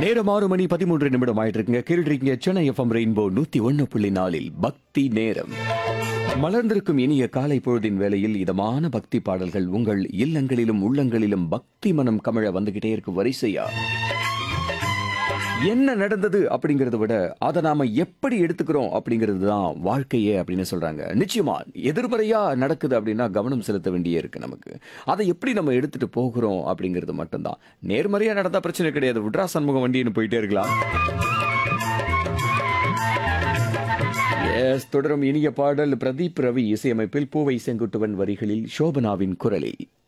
நேரம் ஆறு மணி பதிமூன்று நிமிடம் ஆயிட்டு இருக்குங்க கேட்டுருக்கீங்க சென்னை எஃப்எம் ரெயின்போ நூத்தி ஒன்னு புள்ளி நாலில் பக்தி நேரம் மலர்ந்திருக்கும் இனிய காலை பொழுதின் வேளையில் இதமான பக்தி பாடல்கள் உங்கள் இல்லங்களிலும் உள்ளங்களிலும் பக்தி மனம் கமழ வந்துகிட்டே இருக்கும் வரிசையா என்ன நடந்தது அப்படிங்கறத விட அதை நாம எப்படி எடுத்துக்கிறோம் அப்படிங்கிறது தான் வாழ்க்கையே அப்படின்னு சொல்றாங்க நிச்சயமா எதிர்மறையா நடக்குது அப்படின்னா கவனம் செலுத்த வேண்டியே இருக்கு நமக்கு அதை எப்படி நம்ம எடுத்துட்டு போகிறோம் அப்படிங்கிறது மட்டும்தான் நேர்மறையா நடந்தா பிரச்சனை கிடையாது விட்ரா சண்முகம் வண்டின்னு போயிட்டே இருக்கலாம் எஸ் தொடரும் இனிய பாடல் பிரதீப் ரவி இசையமைப்பில் பூவை செங்குட்டுவன் வரிகளில் சோபனாவின் குரலில்